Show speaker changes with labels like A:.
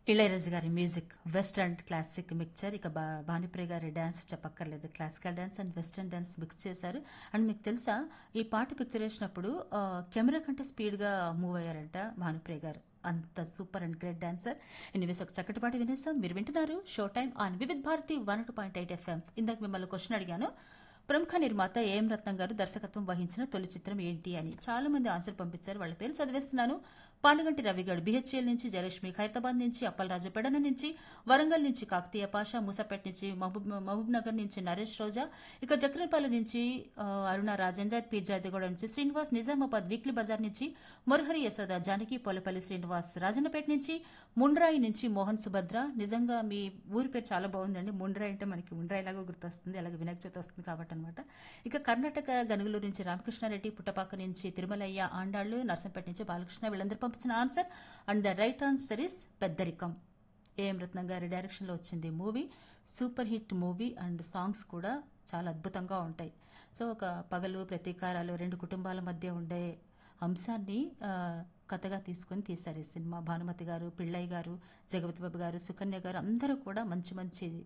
A: ఇళయరాజు గారి music western classic mixture ఇక బా భానుప్రియ గారి డ్యాన్స్ చెప్పక్కర్లేదు classical dance and western dance mix చేశారు అండ్ మీకు తెలుసా ఈ పాట పిక్చర్ వేసినప్పుడు ఆ, కెమెరా కంటే స్పీడ్గా మూవ్ అయ్యారంట భానుప్రియ గారు అంత super and great dancer anyways ఒక చక్కటి పాట వినేసాం మీరు వింటున్నారు show time on Vividh Bharati one two point eight FM ఇందాక మిమ్మల్ని క్వశ్చన్ అడిగాను ప్రముఖ నిర్మాత ఏఎం రత్నం గారు దర్శకత్వం వహించిన తొలి చిత్రం ఏంటి అని చాలా మంది ఆన్సర్ పంపించారు వాళ్ళ పేరు చదివేస్తున్నాను పానుగంటి రవిగడ్ బిహెచ్ఎల్ నుంచి జయలక్ష్మి ఖైరతాబాద్ నుంచి అప్పలరాజు పెడన నుంచి వరంగల్ నుంచి కాకతీయ పాషా మూసాపేట నుంచి మహబూబ్ మహబూబ్ నగర్ నుంచి నరేష్ రోజా ఇక జక్రన్పల్లి నుంచి ఆ, అరుణ రాజేందర్ పీర్జాదిగూడ నుంచి శ్రీనివాస్ నిజామాబాద్ వీక్లీ బజార్ నుంచి మురహరి యశోద జానకి పోలపల్లి శ్రీనివాస్ రాజన్నపేట నుంచి ముండ్రాయి నుంచి మోహన్ సుభద్ర నిజంగా మీ ఊరి పేరు చాలా బాగుందండి ముండ్రాయి అంటే మనకి ముండ్రాయి లాగా గుర్తొస్తుంది అలాగే వినాయక చవితి వస్తుంది కాబట్టి అనమాట ఇక కర్ణాటక గనుగులూరు నుంచి రామకృష్ణారెడ్డి పుట్టపాక నుంచి తిరుమలయ్య ఆండాళ్ళు నర్సంపేట నుంచి బాలకృష్ణ వీళ్ళందరూ పంపించిన answer and the right answer is Peddarikam AM Ratnam గారి డైరెక్షన్లో వచ్చింది movie super hit movie and songs కూడా చాలా అద్భుతంగా ఉంటాయి సో ఒక పగలు ప్రతీకారాలు రెండు కుటుంబాల మధ్య ఉండే అంశాన్ని ఆ, కథగా తీసుకొని తీశారు ఈ సినిమా భానుమతి గారు పిళ్ళయ్య గారు జగపతి బాబు గారు సుకన్య గారు అందరూ కూడా మంచి మంచి